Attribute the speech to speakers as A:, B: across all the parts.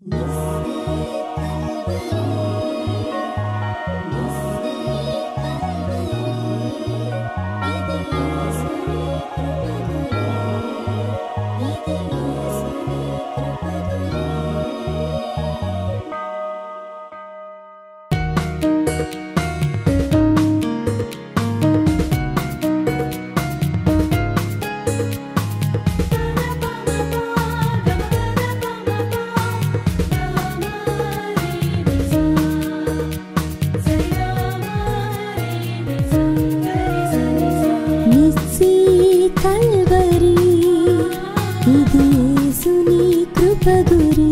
A: Nissi Calvary ఇది యేసుని కృపగురి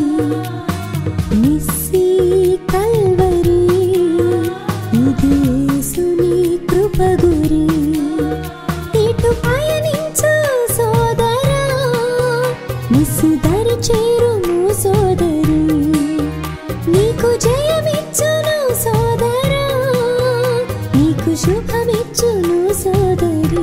A: Nissi Calvary ఇది యేసుని కృపగురి ఇటు పయనించు సోదరా నిస్సు దరి చేరుము సోదరి నీకు జయమిచ్చును సోదరా నీకు శుభమిచ్చును సోదరి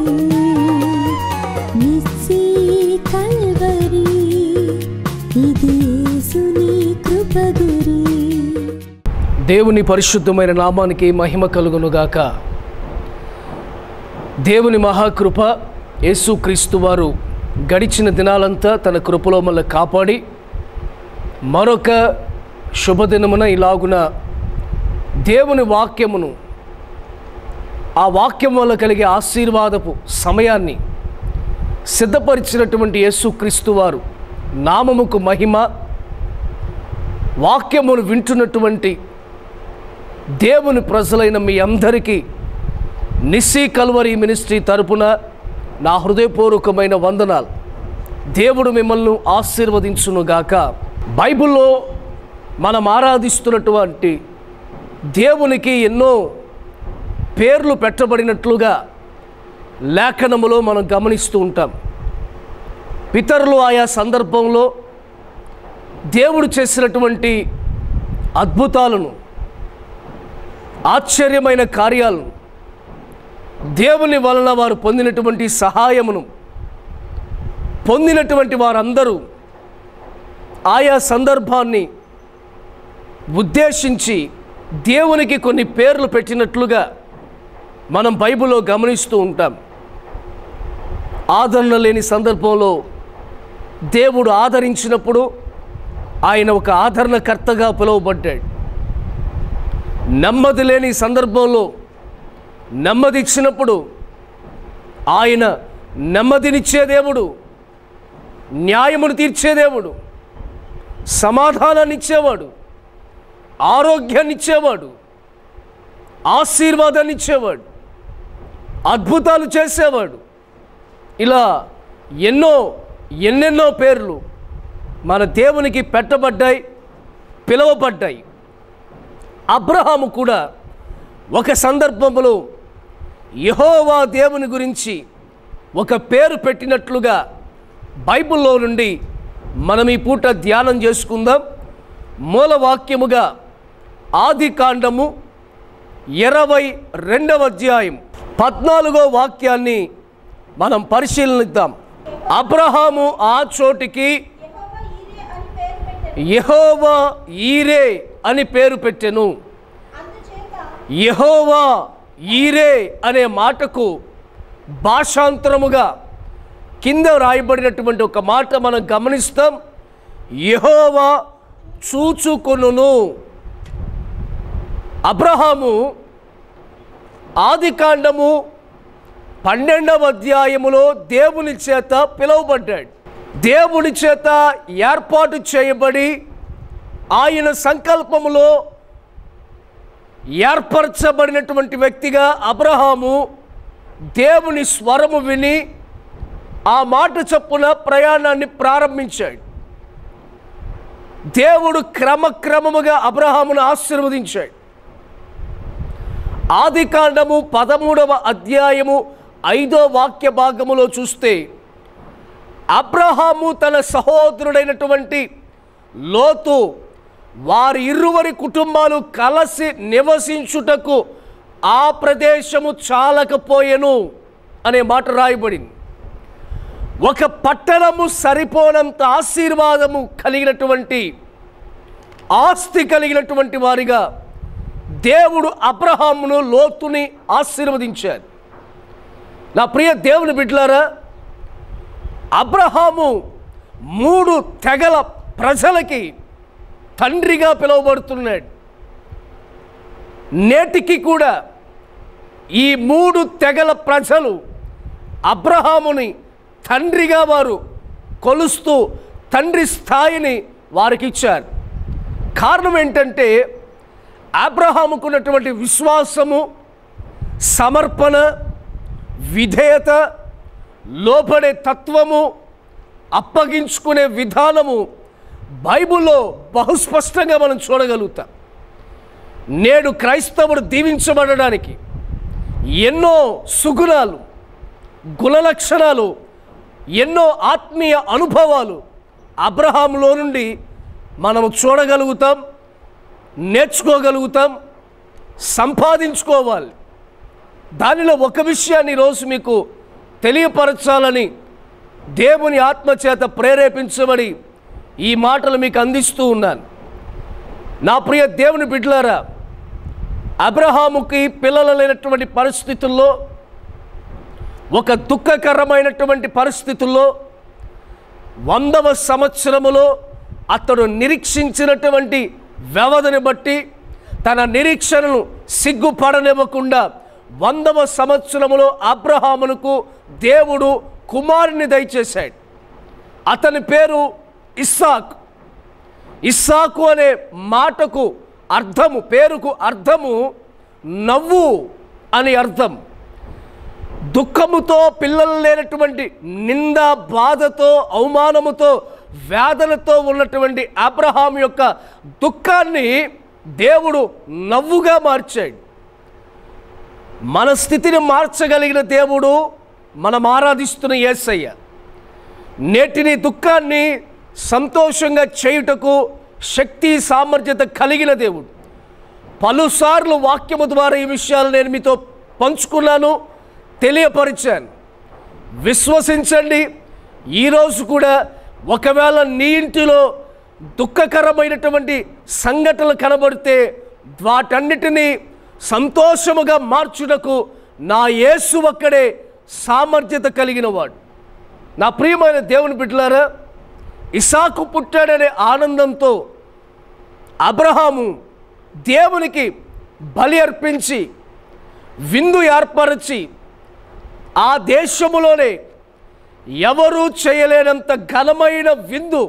A: నిస్సి కల్వరి ఇది యేసుని కృపగురి
B: దేవుని పరిశుద్ధమైన నామానికి మహిమ కలుగునుగాక దేవుని మహాకృప యేసుక్రీస్తు వారు గడిచిన దినాలంతా తన కృపలో మళ్ళీ కాపాడి మరొక శుభదినమున ఇలాగున దేవుని వాక్యమును ఆ వాక్యం వల్ల కలిగే ఆశీర్వాదపు సమయాన్ని సిద్ధపరిచినటువంటి యేసుక్రీస్తు వారు నామముకు మహిమ వాక్యమును వింటున్నటువంటి దేవుని ప్రజలైన మీ అందరికీ నిస్సీ కల్వరి మినిస్ట్రీ తరపున నా హృదయపూర్వకమైన వందనాలు దేవుడు మిమ్మల్ని ఆశీర్వదించునుగాక బైబిల్లో మనం ఆరాధిస్తున్నటువంటి దేవునికి ఎన్నో పేర్లు పెట్టబడినట్లుగా లేఖనములో మనం గమనిస్తూ ఉంటాం పితరులు ఆయా సందర్భంలో దేవుడు చేసినటువంటి అద్భుతాలను ఆశ్చర్యమైన కార్యాలను దేవుని వలన వారు పొందినటువంటి సహాయమును పొందినటువంటి వారందరూ ఆయా సందర్భాన్ని ఉద్దేశించి దేవునికి కొన్ని పేర్లు పెట్టినట్లుగా మనం బైబిల్లో గమనిస్తూ ఉంటాం ఆదరణ లేని సందర్భంలో దేవుడు ఆదరించినప్పుడు ఆయన ఒక ఆదరణకర్తగా పిలువబడ్డాడు నెమ్మది లేని సందర్భంలో నెమ్మది ఇచ్చినప్పుడు ఆయన నెమ్మదినిచ్చే దేవుడు న్యాయమును తీర్చే దేవుడు సమాధానాన్ని ఇచ్చేవాడు ఆరోగ్యాన్ని ఇచ్చేవాడు ఆశీర్వాదాన్ని ఇచ్చేవాడు అద్భుతాలు చేసేవాడు ఇలా ఎన్నో ఎన్నెన్నో పేర్లు మన దేవునికి పెట్టబడ్డాయి పిలువబడ్డాయి అబ్రహాము కూడా ఒక సందర్భంలో యహోవా దేవుని గురించి ఒక పేరు పెట్టినట్లుగా బైబిల్లో నుండి మనం ఈ పూట ధ్యానం చేసుకుందాం మూలవాక్యముగా ఆది కాండము ఇరవై రెండవ అధ్యాయం పద్నాలుగో వాక్యాన్ని మనం పరిశీలనిద్దాం అబ్రహాము ఆ చోటికి యహోవా ఈరే అని పేరు పెట్టెను యహోవా ఈరే అనే మాటకు భాషాంతరముగా కింద రాయబడినటువంటి ఒక మాట మనం గమనిస్తాం యహోవా చూచుకొనును అబ్రహాము ఆది కాండము పన్నెండవ అధ్యాయములో దేవుని చేత పిలువబడ్డాడు దేవుని చేత ఏర్పాటు చేయబడి ఆయన సంకల్పములో ఏర్పరచబడినటువంటి వ్యక్తిగా అబ్రహాము దేవుని స్వరము విని ఆ మాట చొప్పున ప్రయాణాన్ని ప్రారంభించాడు దేవుడు క్రమక్రమముగా అబ్రహామును ఆశీర్వదించాడు ఆది కాండము పదమూడవ అధ్యాయము ఐదో వాక్య భాగములో చూస్తే అబ్రహాము తన సహోదరుడైనటువంటి లోతు వారి ఇరువరి కుటుంబాలు కలిసి నివసించుటకు ఆ ప్రదేశము చాలకపోయెను అనే మాట రాయబడింది ఒక పట్టణము సరిపోనంత ఆశీర్వాదము కలిగినటువంటి ఆస్తి కలిగినటువంటి వారిగా దేవుడు అబ్రహామును లోతుని ఆశీర్వదించాడు నా ప్రియ దేవుని బిడ్డలారా అబ్రహాము మూడు తెగల ప్రజలకి తండ్రిగా పిలువబడుతున్నాడు నేటికి కూడా ఈ మూడు తెగల ప్రజలు అబ్రహాముని తండ్రిగా వారు కొలుస్తూ తండ్రి స్థాయిని వారికి ఇచ్చారు కారణం ఏంటంటే అబ్రహాముకున్నటువంటి విశ్వాసము సమర్పణ విధేయత లోపడే తత్వము అప్పగించుకునే విధానము బైబిల్లో బహుస్పష్టంగా మనం చూడగలుగుతాం నేడు క్రైస్తవుడు దీవించబడడానికి ఎన్నో సుగుణాలు గుణలక్షణాలు ఎన్నో ఆత్మీయ అనుభవాలు అబ్రహాంలో నుండి మనము చూడగలుగుతాం నేర్చుకోగలుగుతాం సంపాదించుకోవాలి దానిలో ఒక విషయాన్ని ఈరోజు మీకు తెలియపరచాలని దేవుని ఆత్మచేత ప్రేరేపించబడి ఈ మాటలు మీకు అందిస్తూ ఉన్నాను నా ప్రియ దేవుని బిడ్డలారా అబ్రహాముకి పిల్లలు లేనటువంటి పరిస్థితుల్లో ఒక దుఃఖకరమైనటువంటి పరిస్థితుల్లో వందవ సంవత్సరములో అతడు నిరీక్షించినటువంటి వ్యవధిని బట్టి తన నిరీక్షణను సిగ్గుపడనివ్వకుండా వందవ సంవత్సరములో అబ్రహామునకు దేవుడు కుమారుని దయచేశాడు అతని పేరు ఇస్సాక్ ఇస్సాకు అనే మాటకు అర్థము పేరుకు అర్థము నవ్వు అని అర్థం దుఃఖముతో పిల్లలు లేనటువంటి నింద బాధతో అవమానముతో వేదనతో ఉన్నటువంటి అబ్రహాం యొక్క దుఃఖాన్ని దేవుడు నవ్వుగా మార్చాడు మన స్థితిని మార్చగలిగిన దేవుడు మనం ఆరాధిస్తున్న యేసయ్య నేటిని దుఃఖాన్ని సంతోషంగా చేయుటకు శక్తి సామర్థ్యత కలిగిన దేవుడు పలుసార్లు వాక్యము ద్వారా ఈ విషయాలు నేను మీతో పంచుకున్నాను తెలియపరిచాను విశ్వసించండి ఈరోజు కూడా ఒకవేళ నీ ఇంటిలో దుఃఖకరమైనటువంటి సంఘటనలు కనబడితే వాటన్నిటినీ సంతోషముగా మార్చుటకు నా యేసు ఒక్కడే సామర్థ్యత కలిగిన వాడు నా ప్రియమైన దేవుని బిడ్డలారా ఇసాకు పుట్టాడనే ఆనందంతో అబ్రహాము దేవునికి బలి అర్పించి విందు ఏర్పరచి ఆ దేశములోనే ఎవరూ చేయలేనంత ఘనమైన విందు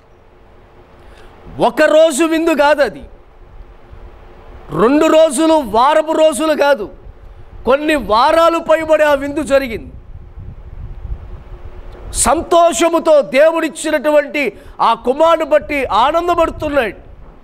B: ఒకరోజు విందు కాదు అది రెండు రోజులు వారపు రోజులు కాదు కొన్ని వారాలు పైబడి ఆ విందు జరిగింది సంతోషముతో దేవుడిచ్చినటువంటి ఆ కుమారుని బట్టి ఆనందపడుతున్నాడు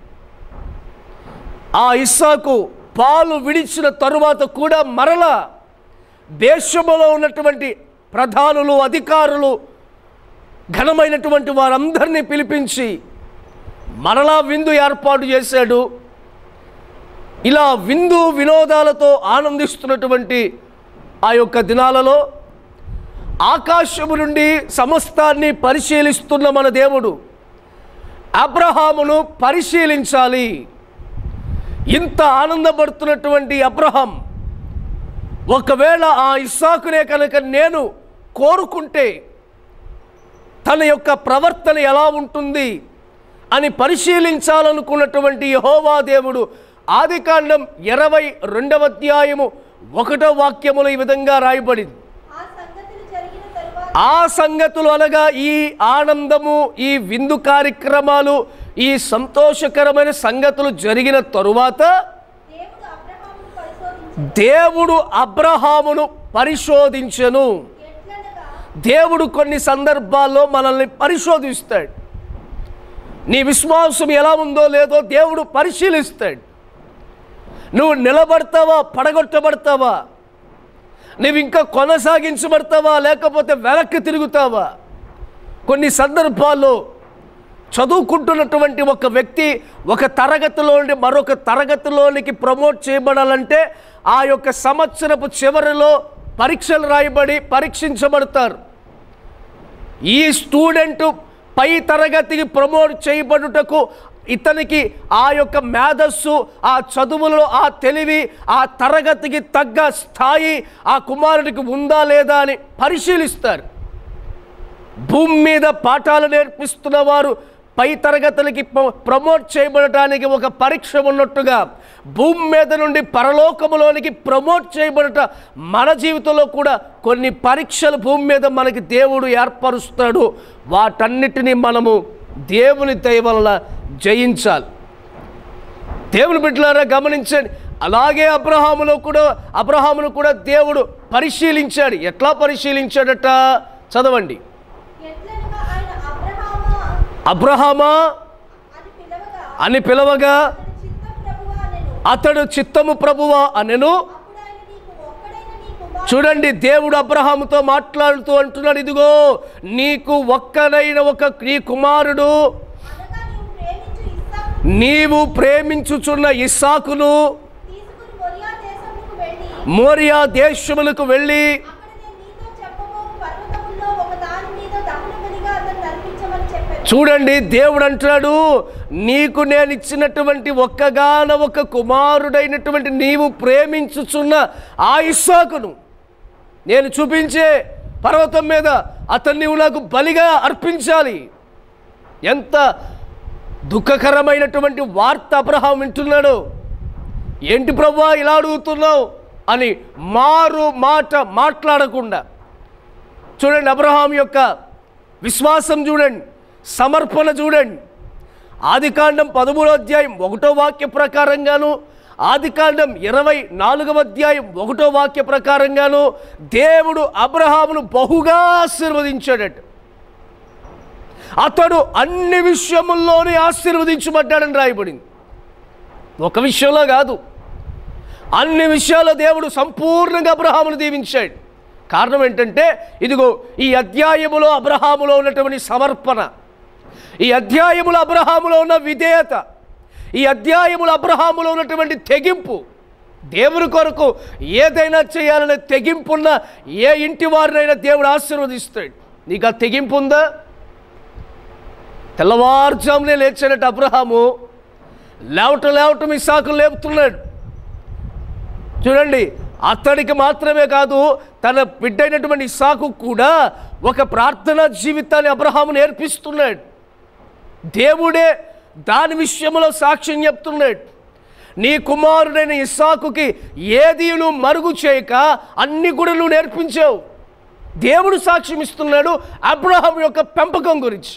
B: ఆ ఇస్సాకు పాలు విడిచిన తరువాత కూడా మరలా దేశములో ఉన్నటువంటి ప్రధానులు అధికారులు ఘనమైనటువంటి వారందరినీ పిలిపించి మరలా విందు ఏర్పాటు చేశాడు ఇలా విందు వినోదాలతో ఆనందిస్తున్నటువంటి ఆ యొక్క దినాలలో ఆకాశము నుండి సమస్తాన్ని పరిశీలిస్తున్న మన దేవుడు అబ్రహామును పరిశీలించాలి ఇంత ఆనందపడుతున్నటువంటి అబ్రహాం ఒకవేళ ఆ ఇస్సాకునే కనుక నేను కోరుకుంటే తన యొక్క ప్రవర్తన ఎలా ఉంటుంది అని పరిశీలించాలనుకున్నటువంటి యహోవా దేవుడు ఆదికాండం ఇరవై రెండవ అధ్యాయము ఒకటో వాక్యములో ఈ విధంగా రాయబడింది
C: ఆ సంగతులు జరిగిన తరువాత
B: ఆ సంగతులు అనగా ఈ ఆనందము ఈ విందు కార్యక్రమాలు ఈ సంతోషకరమైన సంగతులు జరిగిన తరువాత
C: దేవుడు అబ్రహామును పరిశోధించి
B: దేవుడు అబ్రహామును పరిశోధించెను
C: ఎట్లనగా
B: దేవుడు కొన్ని సందర్భాల్లో మనల్ని పరిశోధిస్తాడు నీ విశ్వాసం ఎలా ఉందో లేదో దేవుడు పరిశీలిస్తాడు నువ్వు నిలబడతావా పడగొట్టబడతావా నువ్వు ఇంకా కొనసాగించబడతావా లేకపోతే వెనక్కి తిరుగుతావా కొన్ని సందర్భాల్లో చదువుకుంటున్నటువంటి ఒక వ్యక్తి ఒక తరగతిలో నుండి మరొక తరగతిలోనికి ప్రమోట్ చేయబడాలంటే ఆ యొక్క సంవత్సరపు చివరిలో పరీక్షలు రాయబడి పరీక్షించబడతారు ఈ స్టూడెంట్ పై తరగతికి ప్రమోట్ చేయబడుటకు ఇతనికి ఆ యొక్క మేధస్సు ఆ చదువులో ఆ తెలివి ఆ తరగతికి తగ్గ స్థాయి ఆ కుమారుడికి ఉందా లేదా అని పరిశీలిస్తారు భూమి మీద పాఠాలు నేర్పిస్తున్న వారు పై తరగతులకి ప్రో- ప్రమోట్ చేయబడటానికి ఒక పరీక్ష ఉన్నట్టుగా భూమి మీద నుండి పరలోకములోనికి ప్రమోట్ చేయబడట మన జీవితంలో కూడా కొన్ని పరీక్షలు భూమి మీద మనకి దేవుడు ఏర్పరుస్తాడు వాటన్నిటినీ మనము దేవుని దయ వలన జయించాలి దేవుని బిడ్డలారా గమనించండి అలాగే అబ్రహాములో కూడా అబ్రహామును కూడా దేవుడు పరిశీలించాడు ఎట్లా పరిశీలించాడట చదవండి
C: ఎట్లనగా ఆయన అబ్రహామా
B: అబ్రహామా
C: అని పిలవగా
B: అని పిలవగా
C: అతడు చిత్త ప్రభువా
B: అతడు చిత్తము ప్రభువా అనెను
C: అనెను అప్పుడు ఆయన నీకు ఒక్కడైన నీ కుమారుడు
B: చూడండి దేవుడు అబ్రహాముతో మాట్లాడుతూ అంటున్నాడు ఇదిగో నీకు ఒక్కనైన ఒక నీ కుమారుడు
C: అనగా నీవు ప్రేమించు ఇస్సాకు
B: నీవు ప్రేమించుచున్న ఇస్సాకును
C: తీసుకుని మొరియా దేశమునకు వెళ్ళి
B: మోరియా దేశములకు వెళ్ళి
C: అక్కడ నేను నీతో చెప్పబో పర్వతముల్లో ఒక దాని మీద దహన బలిగా అతన్ని అర్పించమని చెప్పాను
B: చూడండి దేవుడు అంటున్నాడు నీకు నేను ఇచ్చినటువంటి ఒక్కగాన ఒక కుమారుడైనటువంటి నీవు ప్రేమించుచున్న ఆ ఇస్సాకును నేను చూపించే పర్వతం మీద అతన్ని నీవు నాకు బలిగా అర్పించాలి ఎంత దుఃఖకరమైనటువంటి వార్త అబ్రహాం వింటున్నాడు ఏంటి ప్రభా ఇలా అడుగుతున్నావు అని మారు మాట మాట్లాడకుండా చూడండి అబ్రహాం యొక్క విశ్వాసం చూడండి సమర్పణ చూడండి ఆదికాండం పదమూడో అధ్యాయం ఒకటో వాక్య ప్రకారంగాను ఆదికాండం ఇరవై నాలుగవ అధ్యాయం ఒకటో వాక్య ప్రకారంగాను దేవుడు అబ్రహామును బహుగా ఆశీర్వదించాడట అతడు అన్ని విషయముల్లోనే ఆశీర్వదించబడ్డాడని రాయబడింది ఒక విషయంలో కాదు అన్ని విషయాల్లో దేవుడు సంపూర్ణంగా అబ్రహామును దీవించాడు కారణం ఏంటంటే ఇదిగో ఈ అధ్యాయములో అబ్రహాములో ఉన్నటువంటి సమర్పణ ఈ అధ్యాయములో అబ్రహాములో ఉన్న విధేయత ఈ అధ్యాయములో అబ్రహాములో ఉన్నటువంటి తెగింపు దేవుని కొరకు ఏదైనా చేయాలనే తెగింపున్న ఏ ఇంటి వారినైనా దేవుడు ఆశీర్వదిస్తాడు నీకు ఆ తెగింపు ఉందా తెల్లవారుజామునే లేచాడట అబ్రహాము లేవటం లేవటం ఇసాకులు లేపుతున్నాడు చూడండి అతడికి మాత్రమే కాదు తన బిడ్డైనటువంటి ఇసాకు కూడా ఒక ప్రార్థనా జీవితాన్ని అబ్రహాము నేర్పిస్తున్నాడు దేవుడే దాని విషయంలో సాక్ష్యం చెప్తున్నాడు నీ కుమారుడైన ఇస్సాకుకి ఏది నువ్వు మరుగు చేయక అన్ని కూడా నువ్వు నేర్పించావు దేవుడు సాక్ష్యం ఇస్తున్నాడు అబ్రహాం యొక్క పెంపకం గురించి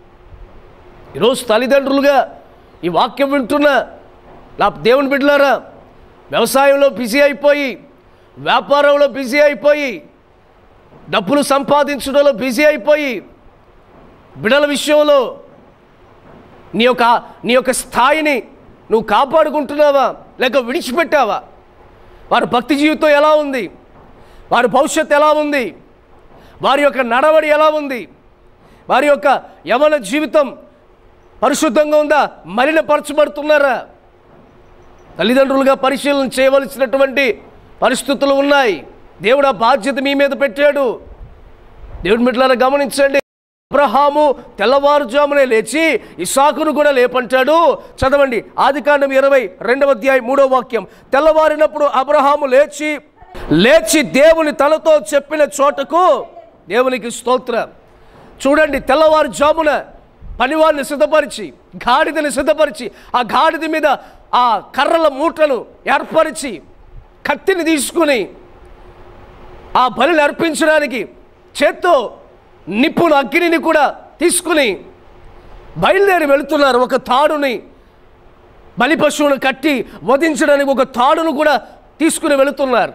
B: ఈరోజు తల్లిదండ్రులుగా ఈ వాక్యం వింటున్న నా దేవుని బిడ్డలారా వ్యవసాయంలో బిజీ అయిపోయి వ్యాపారంలో బిజీ అయిపోయి డబ్బులు సంపాదించడంలో బిజీ అయిపోయి బిడల విషయంలో నీ యొక్క నీ యొక్క స్థాయిని నువ్వు కాపాడుకుంటున్నావా లేక విడిచిపెట్టావా వారి భక్తి జీవితం ఎలా ఉంది వారి భవిష్యత్తు ఎలా ఉంది వారి యొక్క నడవడి ఎలా ఉంది వారి యొక్క యవన జీవితం పరిశుద్ధంగా ఉందా మలినపరచబడుతున్నారా తల్లిదండ్రులుగా పరిశీలన చేయవలసినటువంటి పరిస్థితులు ఉన్నాయి దేవుడు ఆ బాధ్యత మీ మీద పెట్టాడు దేవుడి మిట్లారా గమనించండి అబ్రహాము తెల్లవారుజామునే లేచి ఇసాకును కూడా లేపంటాడు చదవండి ఆదికాండం ఇరవై రెండవ అధ్యాయం మూడో వాక్యం తెల్లవారినప్పుడు అబ్రహాము లేచి లేచి దేవుని తనతో చెప్పిన చోటకు దేవునికి స్తోత్రం చూడండి తెల్లవారుజామున పనివారిని సిద్ధపరిచి గాడిదని సిద్ధపరిచి ఆ గాడిద మీద ఆ కర్రల మూటను ఏర్పరిచి కత్తిని తీసుకుని ఆ బలిని అర్పించడానికి చేత్తో నిప్పును అగ్నిని కూడా తీసుకుని బయలుదేరి వెళుతున్నారు ఒక తాడుని బలి పశువును కట్టి వధించడానికి ఒక తాడును కూడా తీసుకుని వెళుతున్నారు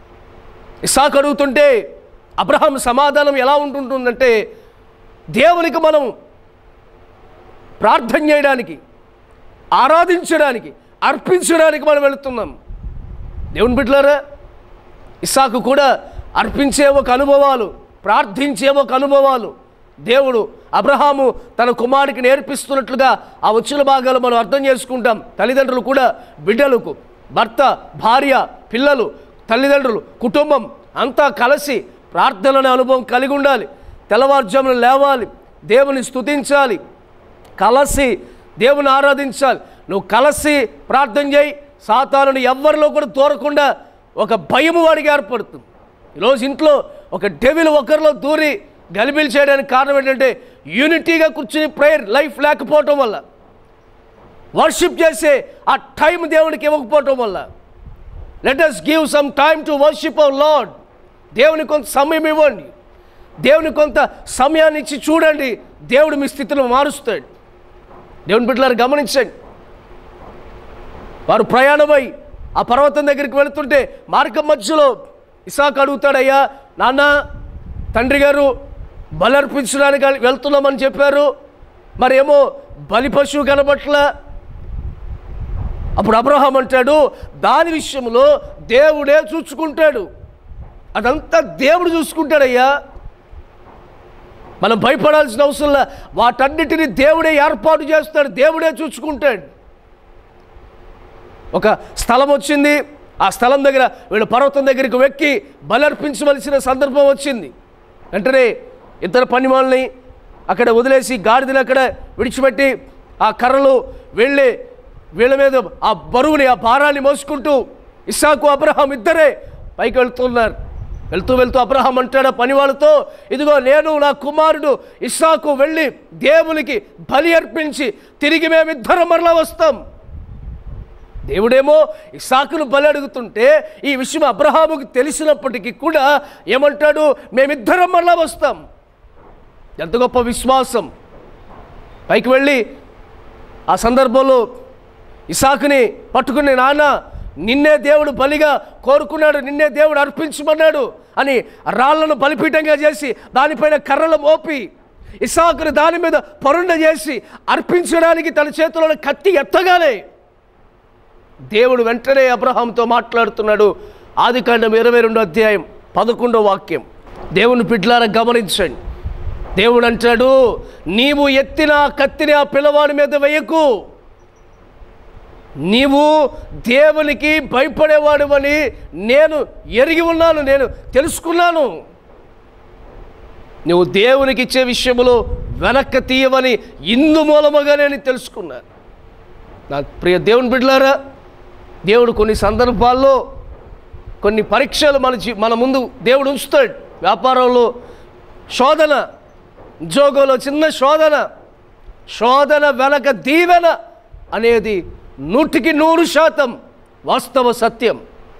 B: ఇసాక్ అడుగుతుంటే అబ్రహాం సమాధానం ఎలా ఉంటుంటుందంటే దేవునికి మనం ప్రార్థన చేయడానికి ఆరాధించడానికి అర్పించడానికి మనం వెళుతున్నాం దేవుని బిడ్డలారా ఇసాకు కూడా అర్పించే ఒక అనుభవాలు ప్రార్థించే ఒక అనుభవాలు దేవుడు అబ్రహాము తన కుమారుడికి నేర్పిస్తున్నట్లుగా ఆ వచ్చిన భాగాలు మనం అర్థం చేసుకుంటాం తల్లిదండ్రులు కూడా బిడ్డలకు భర్త భార్య పిల్లలు తల్లిదండ్రులు కుటుంబం అంతా కలిసి ప్రార్థనల అనుభవం కలిగి ఉండాలి తెల్లవారుజామున లేవాలి దేవుని స్తుతించాలి కలిసి దేవుని ఆరాధించాలి నువ్వు కలిసి ప్రార్థన చేయి సాతానుని ఎవ్వరిలో కూడా దూరకుండా ఒక భయము వాడికి ఏర్పడుతుంది ఈరోజు ఇంట్లో ఒక డెవిల్ ఒకరిలో దూరి గలిబిలి చేయడానికి కారణం ఏంటంటే యూనిటీగా కూర్చుని ప్రేయర్ లైఫ్ లేకపోవటం వల్ల వర్షిప్ చేసే ఆ టైం దేవునికి ఇవ్వకపోవటం వల్ల let us give some time to worship our lord దేవుని కొంత సమయం ఇవ్వండి దేవుని కొంత సమయాన్ని ఇచ్చి చూడండి దేవుడు మీ స్థితిని మారుస్తాడు దేవుని బిడ్డలారు గమనించండి వారు ప్రయాణమై ఆ పర్వతం దగ్గరికి వెళుతుంటే మార్గం మధ్యలో ఇసాక్ అడుగుతాడయ్యా నాన్న తండ్రి గారు బలర్పించడానికి వెళ్తున్నామని చెప్పారు మరేమో బలి పశువు కనబట్ల అప్పుడు అబ్రహాం అంటాడు దాని విషయంలో దేవుడే చూసుకుంటాడు అదంతా దేవుడు చూసుకుంటాడయ్యా మనం భయపడాల్సిన అవసరంలా వాటన్నిటిని దేవుడే ఏర్పాటు చేస్తాడు దేవుడే చూసుకుంటాడు ఒక స్థలం వచ్చింది ఆ స్థలం దగ్గర వీళ్ళు పర్వతం దగ్గరికి వెక్కి బలర్పించవలసిన సందర్భం వచ్చింది వెంటనే ఇద్దరు పనివాళ్ళని అక్కడ వదిలేసి గాడిదలు అక్కడ విడిచిపెట్టి ఆ కర్రలు వెళ్ళి వీళ్ళ మీద ఆ బరువుని ఆ భారాన్ని మోసుకుంటూ ఇస్సాకు అబ్రహాం ఇద్దరే పైకి వెళ్తున్నారు వెళ్తూ వెళ్తూ అబ్రహాం అంటాడు ఆ పని వాళ్ళతో ఇదిగో నేను నా కుమారుడు ఇస్సాకు వెళ్ళి దేవునికి బలి అర్పించి తిరిగి మేమిద్దరం మరలా వస్తాం దేవుడేమో ఇసాకును బలి అడుగుతుంటే ఈ విషయం అబ్రహాముకి తెలిసినప్పటికీ కూడా ఏమంటాడు మేమిద్దరం మళ్ళా వస్తాం ఎంత గొప్ప విశ్వాసం పైకి వెళ్ళి ఆ సందర్భంలో ఇసాకుని పట్టుకుని నాన్న నిన్నే దేవుడు బలిగా కోరుకున్నాడు నిన్నే దేవుడు అర్పించమన్నాడు అని రాళ్లను బలిపీఠంగా చేసి దానిపైన కర్రలు మోపి ఇసాకుని దాని మీద పరుండ చేసి అర్పించడానికి తన చేతిలో కత్తి ఎత్తగానే దేవుడు వెంటనే అబ్రహాంతో మాట్లాడుతున్నాడు ఆది కాండం ఇరవై రెండో అధ్యాయం పదకొండో వాక్యం దేవుని పిడ్లారా గమనించండి దేవుడు అంటాడు నీవు ఎత్తిన ఆ కత్తిని ఆ పిల్లవాడి మీద వేయకు నీవు దేవునికి భయపడేవాడువని నేను ఎరిగి ఉన్నాను నేను తెలుసుకున్నాను నువ్వు దేవునికి ఇచ్చే విషయంలో వెనక్కి తీయవని ఇందు మూలముగా నేను తెలుసుకున్నాను నా ప్రియ దేవుని బిడ్డలారా దేవుడు కొన్ని సందర్భాల్లో కొన్ని పరీక్షలు మన జీ మన ముందు దేవుడు ఉంచుతాడు వ్యాపారంలో శోధన ఉద్యోగంలో చిన్న శోధన శోధన వెనక దీవెన అనేది నూటికి నూరు శాతం వాస్తవ సత్యం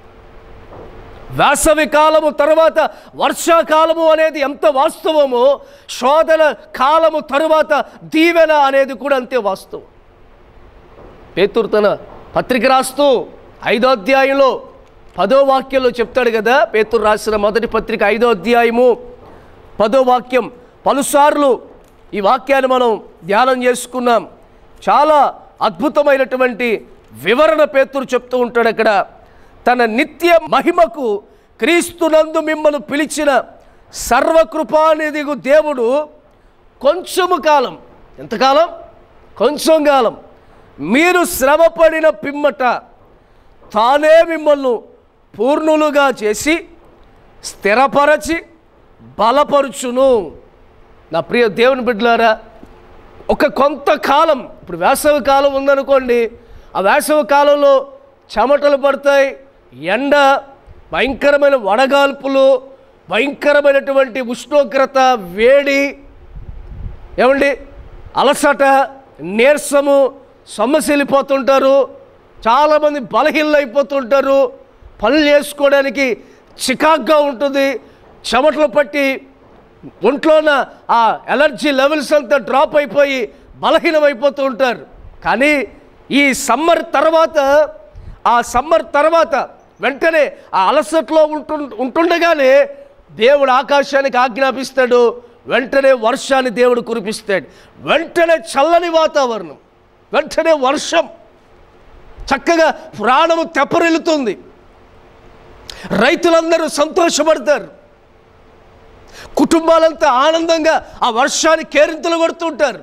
B: వేసవి కాలము తర్వాత వర్షాకాలము అనేది ఎంత వాస్తవమో శోధన కాలము తరువాత దీవెన అనేది కూడా అంతే వాస్తవం పేతురు తన పత్రిక రాస్తూ ఐదో అధ్యాయంలో పదో వాక్యంలో చెప్తాడు కదా పేతురు రాసిన మొదటి పత్రిక ఐదో అధ్యాయము పదో వాక్యం పలుసార్లు ఈ వాక్యాన్ని మనం ధ్యానం చేసుకున్నాం చాలా అద్భుతమైనటువంటి వివరణ పేతురు చెప్తూ ఉంటాడు అక్కడ తన నిత్య మహిమకు క్రీస్తునందు మిమ్మల్ని పిలిచిన సర్వకృపానిధిగు దేవుడు కొంచెము కాలం ఎంతకాలం కొంచెం కాలం మీరు శ్రమపడిన పిమ్మట తానే మిమ్మల్ని పూర్ణులుగా చేసి స్థిరపరచి బలపరుచును నా ప్రియ దేవుని బిడ్డలారా ఒక కొంతకాలం ఇప్పుడు వేసవి కాలం ఉందనుకోండి ఆ వేసవి కాలంలో చెమటలు పడతాయి ఎండ భయంకరమైన వడగాల్పులు భయంకరమైనటువంటి ఉష్ణోగ్రత వేడి ఏమండి అలసట నీరసము సొమ్మసిల్లిపోతుంటారు చాలామంది బలహీనలు అయిపోతుంటారు పనులు చేసుకోవడానికి చికాగ్గా ఉంటుంది చెమటలు పట్టి ఒంట్లోన ఆ ఎలర్జీ లెవెల్స్ అంతా డ్రాప్ అయిపోయి బలహీనమైపోతూ ఉంటారు కానీ ఈ సమ్మర్ తర్వాత ఆ సమ్మర్ తర్వాత వెంటనే ఆ అలసట్లో ఉంటు ఉంటుండగానే దేవుడు ఆకాశానికి ఆజ్ఞాపిస్తాడు వెంటనే వర్షాన్ని దేవుడు కురిపిస్తాడు వెంటనే చల్లని వాతావరణం వెంటనే వర్షం చక్కగా ప్రాణము తెప్పరిల్లుతుంది రైతులందరూ సంతోషపడతారు కుటుంబాలంతా ఆనందంగా ఆ వర్షాన్ని కేరింతలు కొడుతుంటారు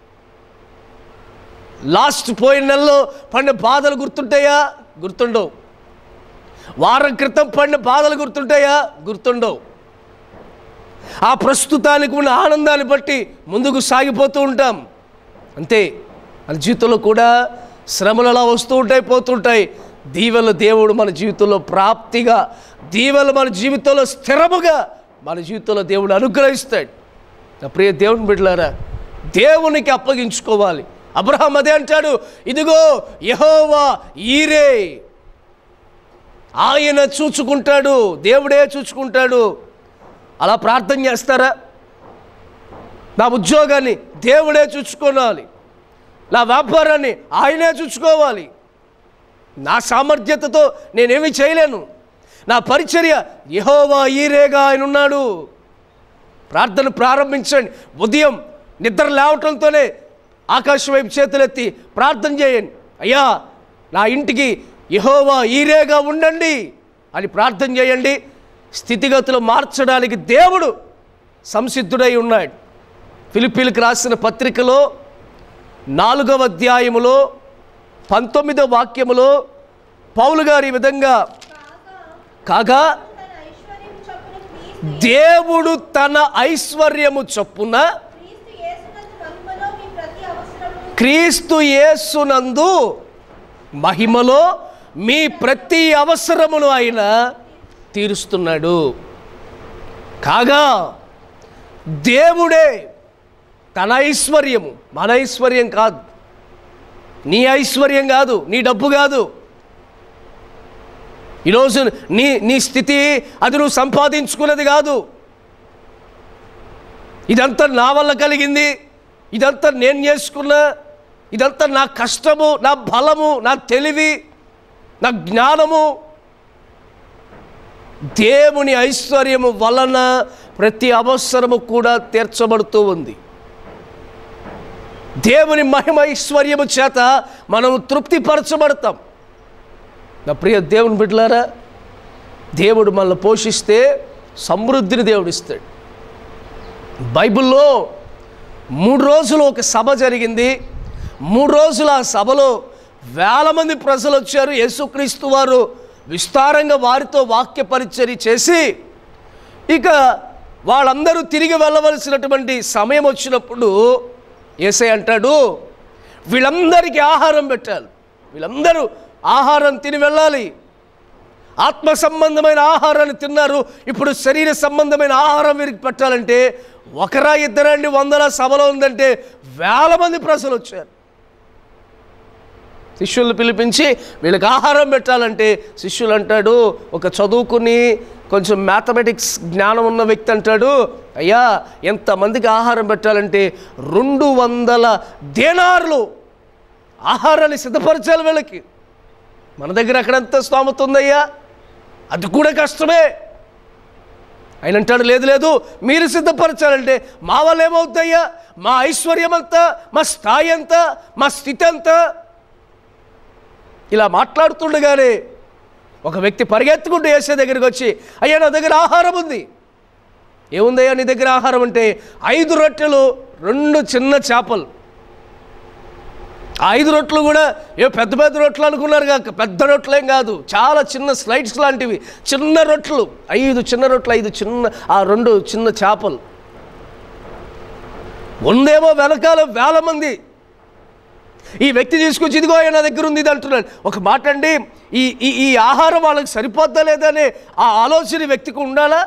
B: లాస్ట్ పోయిన నెలలో పడిన బాధలు గుర్తుంటాయా గుర్తుండవు వారం క్రితం పడిన బాధలు గుర్తుంటాయా గుర్తుండవు ఆ ప్రస్తుతానికి ఉన్న ఆనందాన్ని బట్టి ముందుకు సాగిపోతూ ఉంటాం అంతే మన జీవితంలో కూడా శ్రమలు అలా వస్తూ ఉంటాయి పోతుంటాయి దీవెనలు దేవుడు మన జీవితంలో ప్రాప్తిగా దీవెనలు మన జీవితంలో స్థిరముగా మన జీవితంలో దేవుడు అనుగ్రహిస్తాడు నా ప్రియ దేవుని బిడ్డలారా దేవునికి అప్పగించుకోవాలి అబ్రహాం అదే అంటాడు ఇదిగో యహోవా ఈరే ఆయన చూచుకుంటాడు దేవుడే చూచుకుంటాడు అలా ప్రార్థన చేస్తారా నా ఉద్యోగాన్ని దేవుడే చూసుకోవాలి నా వ్యాపారాన్ని ఆయనే చూసుకోవాలి నా సామర్థ్యతతో నేనేమి చేయలేను నా పరిచర్య యహోవా ఈరేగా ఆయన ఉన్నాడు ప్రార్థన ప్రారంభించండి ఉదయం నిద్ర లేవటంతోనే ఆకాశం వైపు చేతులెత్తి ప్రార్థన చేయండి అయ్యా నా ఇంటికి యహోవా ఈరేగా ఉండండి అని ప్రార్థన చేయండి స్థితిగతులు మార్చడానికి దేవుడు సంసిద్ధుడై ఉన్నాడు ఫిలిపీలకు రాసిన పత్రికలో నాలుగవ అధ్యాయములో పంతొమ్మిదవ వాక్యములో పౌలు గారు ఈ విధంగా కాగా
C: తన ఐశ్వర్యం చొప్పున క్రీస్తు
B: దేవుడు తన ఐశ్వర్యము చొప్పున
C: క్రీస్తు యేసునందు మహిమలో మీ ప్రతి
B: క్రీస్తు యేసునందు మహిమలో మీ ప్రతి
C: అవసరమును
B: అవసరమును ఆయన తీరుస్తున్నాడు కాగా దేవుడే తన ఐశ్వర్యము మన ఐశ్వర్యం కాదు నీ ఐశ్వర్యం కాదు నీ డబ్బు కాదు ఈరోజు నీ నీ స్థితి అది నువ్వు సంపాదించుకున్నది కాదు ఇదంతా నా వల్ల కలిగింది ఇదంతా నేను చేసుకున్నా ఇదంతా నా కష్టము నా బలము నా తెలివి నా జ్ఞానము దేవుని ఐశ్వర్యము వలన ప్రతి అవసరము కూడా తీర్చబడుతూ ఉంది దేవుని మహిమ ఐశ్వర్యము చేత మనం తృప్తిపరచబడతాం నా ప్రియ దేవుని బిడ్డలారా దేవుడు మనల్ని పోషిస్తే సమృద్ధిని దేవుడు ఇస్తాడు బైబిల్లో మూడు రోజులు ఒక సభ జరిగింది మూడు రోజులు ఆ సభలో వేల మంది ప్రజలు వచ్చారు యేసుక్రీస్తు వారు విస్తారంగా వారితో వాక్య పరిచర్య చేసి ఇక వాళ్ళందరూ తిరిగి వెళ్ళవలసినటువంటి సమయం వచ్చినప్పుడు ఏసై అంటాడు వీళ్ళందరికీ ఆహారం పెట్టాలి వీళ్ళందరూ ఆహారం తిని వెళ్ళాలి ఆత్మ సంబంధమైన ఆహారాన్ని తిన్నారు ఇప్పుడు శరీర సంబంధమైన ఆహారం వీరికి పెట్టాలంటే ఒకరా ఇద్దరండి వందల సభలో ఉందంటే వేల మంది ప్రజలు వచ్చారు శిష్యులను పిలిపించి వీళ్ళకి ఆహారం పెట్టాలంటే శిష్యులు అంటాడు ఒక చదువుకుని కొంచెం మ్యాథమెటిక్స్ జ్ఞానం ఉన్న వ్యక్తి అంటాడు అయ్యా ఎంతమందికి ఆహారం పెట్టాలంటే రెండు వందల దేనార్లు ఆహారాన్ని సిద్ధపరచాలి వీళ్ళకి మన దగ్గర అక్కడంత స్తోమత ఉందయ్యా అది కూడా కష్టమే ఆయన అంటాడు లేదు లేదు మీరు సిద్ధపరచాలంటే మా వల్ల ఏమవుతాయ్యా మా ఐశ్వర్యం అంతా మా స్థాయి అంతా మా స్థితి అంతా ఇలా మాట్లాడుతుండగానే ఒక వ్యక్తి పరిగెత్తుకుంటూ వేసే దగ్గరికి వచ్చి అయ్యా నా దగ్గర ఆహారం ఉంది ఏముందయ్యా నీ దగ్గర ఆహారం అంటే ఐదు రొట్టెలు రెండు చిన్న చేపలు ఆ ఐదు రొట్లు కూడా ఏ పెద్ద పెద్ద రొట్లు అనుకున్నారు కాక పెద్ద రొట్లేం కాదు చాలా చిన్న స్లైడ్స్ లాంటివి చిన్న రొట్లు ఐదు చిన్న రొట్లు ఐదు చిన్న ఆ రెండు చిన్న చేపలు ఉందేమో వెనకాల వేల మంది ఈ వ్యక్తి తీసుకొచ్చి ఇదిగో ఆయన నా దగ్గర ఉంది ఇది అంటున్నాడు ఒక మాట అండి ఈ ఈ ఈ ఆహారం వాళ్ళకి సరిపోద్దా లేదనే ఆ ఆలోచన ఈ వ్యక్తికి ఉండాలా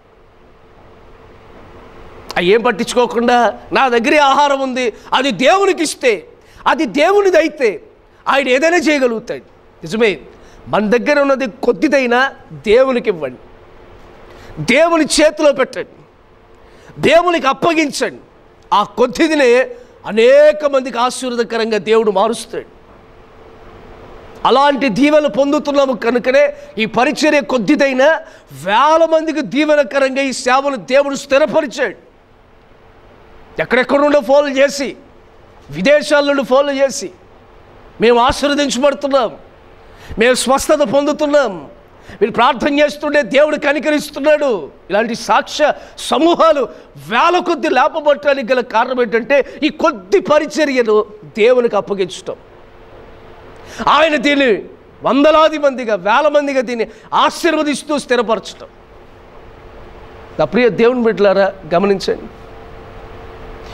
B: అవి ఏం పట్టించుకోకుండా నా దగ్గర ఈ ఆహారం ఉంది అది దేవునికి ఇస్తే అది దేవునిది అయితే ఆయన ఏదైనా చేయగలుగుతాడు నిజమే మన దగ్గర ఉన్నది కొద్దిదైనా దేవునికి ఇవ్వండి దేవుని చేతిలో పెట్టండి దేవునికి అప్పగించండి ఆ కొద్దిదినే అనేక మందికి ఆశీర్వదకరంగా దేవుడు మారుస్తాడు అలాంటి దీవెన పొందుతున్నాము కనుకనే ఈ పరిచర్య కొద్దిదైనా వేల మందికి దీవెనకరంగా ఈ సేవను దేవుడు స్థిరపరిచాడు ఎక్కడెక్కడ నుండో ఫోన్లు చేసి విదేశాల నుండి ఫోన్లు చేసి మేము ఆశీర్వదించబడుతున్నాం మేము స్వస్థత పొందుతున్నాం మీరు ప్రార్థన చేస్తుంటే దేవుడు కనికరిస్తున్నాడు ఇలాంటి సాక్ష్య సమూహాలు వేల కొద్ది లేపబట్టడానికి గల కారణం ఏంటంటే ఈ కొద్ది పరిచర్యను దేవునికి అప్పగించటం ఆయన దీన్ని వందలాది మందిగా వేల మందిగా దీన్ని ఆశీర్వదిస్తూ స్థిరపరచటం నా ప్రియ దేవుని బిడ్డలారా గమనించండి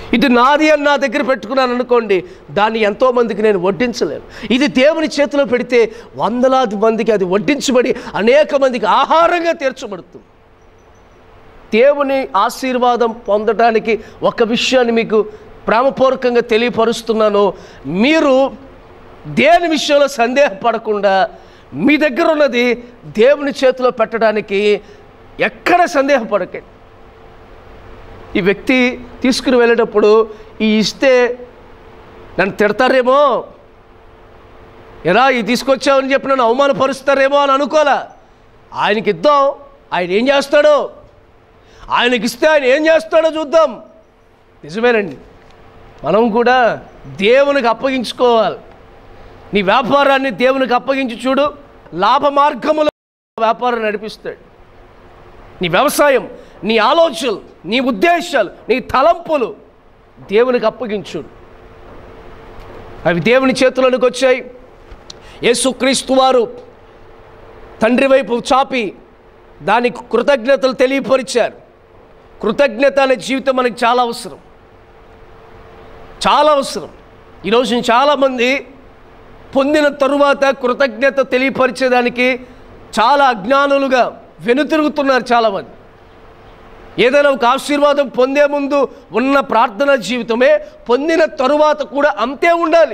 B: ఇది నాది అని నా దగ్గర పెట్టుకున్నాను అనుకోండి దాన్ని ఎంతోమందికి నేను వడ్డించలేను ఇది దేవుని చేతిలో పెడితే వందలాది మందికి అది వడ్డించబడి అనేక మందికి ఆహారంగా తీర్చబడుతుంది దేవుని ఆశీర్వాదం పొందడానికి ఒక విషయాన్ని మీకు ప్రేమపూర్వకంగా తెలియపరుస్తున్నాను మీరు దేని విషయంలో సందేహపడకుండా మీ దగ్గర ఉన్నది దేవుని చేతిలో పెట్టడానికి ఎక్కడ సందేహపడకండి ఈ వ్యక్తి తీసుకుని వెళ్ళేటప్పుడు ఈ ఇస్తే నన్ను తిడతారేమో ఎలా ఈ తీసుకొచ్చావని చెప్పి నన్ను అవమానపరుస్తారేమో అని అనుకోలే ఆయనకి ఇద్దాం ఆయన ఏం చేస్తాడో ఆయనకి ఇస్తే ఆయన ఏం చేస్తాడో చూద్దాం నిజమేనండి మనం కూడా దేవునికి అప్పగించుకోవాలి నీ వ్యాపారాన్ని దేవునికి అప్పగించి చూడు లాభ మార్గములో వ్యాపారం నడిపిస్తాడు నీ వ్యవసాయం నీ ఆలోచనలు నీ ఉద్దేశాలు నీ తలంపులు దేవునికి అప్పగించుడు అవి దేవుని చేతుల్లోనికి వచ్చాయి యేసుక్రీస్తు వారు తండ్రి వైపు చాపి దానికి కృతజ్ఞతలు తెలియపరిచారు కృతజ్ఞత అనే జీవితం మనకి చాలా అవసరం చాలా అవసరం ఈరోజు చాలామంది పొందిన తరువాత కృతజ్ఞత తెలియపరిచేదానికి చాలా అజ్ఞానులుగా వెనుతిరుగుతున్నారు చాలామంది ఏదైనా ఒక ఆశీర్వాదం పొందే ముందు ఉన్న ప్రార్థన జీవితమే పొందిన తరువాత కూడా అంతే ఉండాలి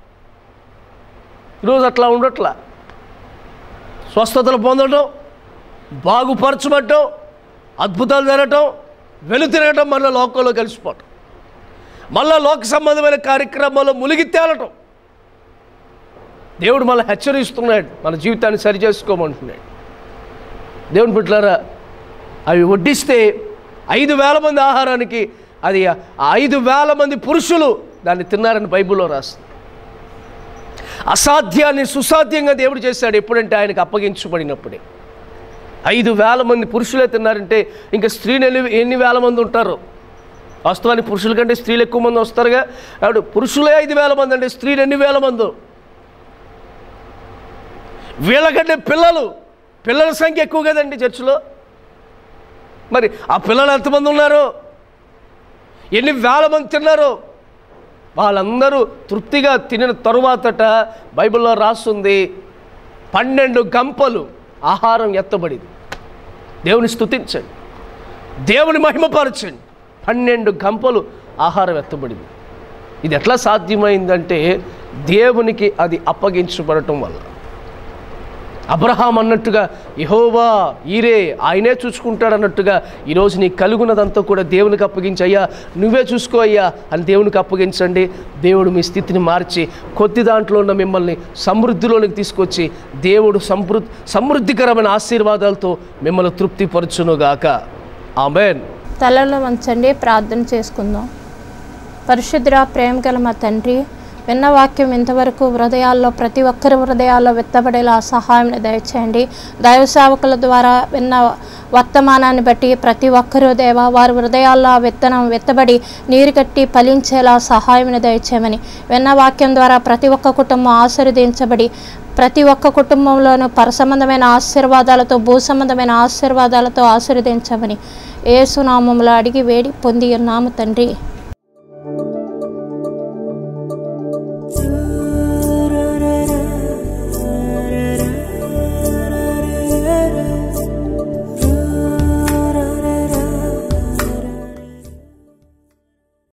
B: ఈరోజు అట్లా ఉండట్లా స్వస్థతలు పొందడం బాగుపరచబడటం అద్భుతాలు జరగటం వెలుతిరగటం మళ్ళీ లోకంలో కలిసిపోవటం మళ్ళా లోక సంబంధమైన కార్యక్రమాల్లో మునిగి తేలటం దేవుడు మళ్ళీ హెచ్చరిస్తున్నాడు మన జీవితాన్ని సరి చేసుకోమంటున్నాడు దేవుని బిడ్డలారా అవి వడ్డిస్తే ఐదు వేల మంది ఆహారానికి అది ఆ ఐదు వేల మంది పురుషులు దాన్ని తిన్నారని బైబిల్లో రాస్తుంది అసాధ్యాన్ని సుసాధ్యంగా దేవుడు చేశాడు ఎప్పుడంటే ఆయనకు అప్పగించబడినప్పుడే ఐదు వేల మంది పురుషులే తిన్నారంటే ఇంకా స్త్రీలు ఎన్ని ఎన్ని వేల మంది ఉంటారు వాస్తవానికి పురుషుల కంటే స్త్రీలు ఎక్కువ మంది వస్తారుగా ఆవిడ పురుషులే ఐదు వేల మంది అంటే స్త్రీలు ఎన్ని వేల మంది వీళ్ళకంటే పిల్లలు పిల్లల సంఖ్య ఎక్కువ కదండి చర్చిలో మరి ఆ పిల్లలు ఎంతమంది ఉన్నారు ఎన్ని వేల మంది తిన్నారు వాళ్ళందరూ తృప్తిగా తినిన తరువాతట బైబిల్లో రాస్తుంది పన్నెండు గంపలు ఆహారం ఎత్తబడింది దేవుని స్తుతించండి దేవుని మహిమపరచండి పన్నెండు గంపలు ఆహారం ఎత్తబడింది ఇది ఎట్లా సాధ్యమైందంటే దేవునికి అది అప్పగించబడటం వల్ల అబ్రహాం అన్నట్టుగా యహోవా ఈరే ఆయనే చూసుకుంటాడు అన్నట్టుగా ఈరోజు నీకు కలుగున్నదంతా కూడా దేవునికి అప్పగించి అయ్యా నువ్వే చూసుకో అయ్యా అని దేవునికి అప్పగించండి దేవుడు మీ స్థితిని మార్చి కొద్ది దాంట్లో ఉన్న మిమ్మల్ని సమృద్ధిలోనికి తీసుకొచ్చి దేవుడు సమృద్ధి సమృద్ధికరమైన ఆశీర్వాదాలతో మిమ్మల్ని తృప్తిపరచునుగాక ఆమెన్
D: తలలో వంచండి ప్రార్థన చేసుకుందాం పరిశుద్ధ ప్రేమ గల మా తండ్రి విన్న వాక్యం ఇంతవరకు హృదయాల్లో ప్రతి ఒక్కరి హృదయాల్లో విత్తబడేలా సహాయం దయచేయండి దైవ సేవకుల ద్వారా విన్న వర్తమానాన్ని బట్టి ప్రతి ఒక్కరూ దేవ వారి హృదయాల్లో ఆ విత్తనం విత్తబడి నీరు కట్టి ఫలించేలా సహాయం దయచేయమని విన్న వాక్యం ద్వారా ప్రతి ఒక్క కుటుంబం ఆశీర్వదించబడి ప్రతి ఒక్క కుటుంబంలోనూ పరసంబంధమైన ఆశీర్వాదాలతో భూ సంబంధమైన ఆశీర్వాదాలతో ఆశీర్వదించమని ఏసునామంలో అడిగి వేడి పొంది ఉన్నాము తండ్రి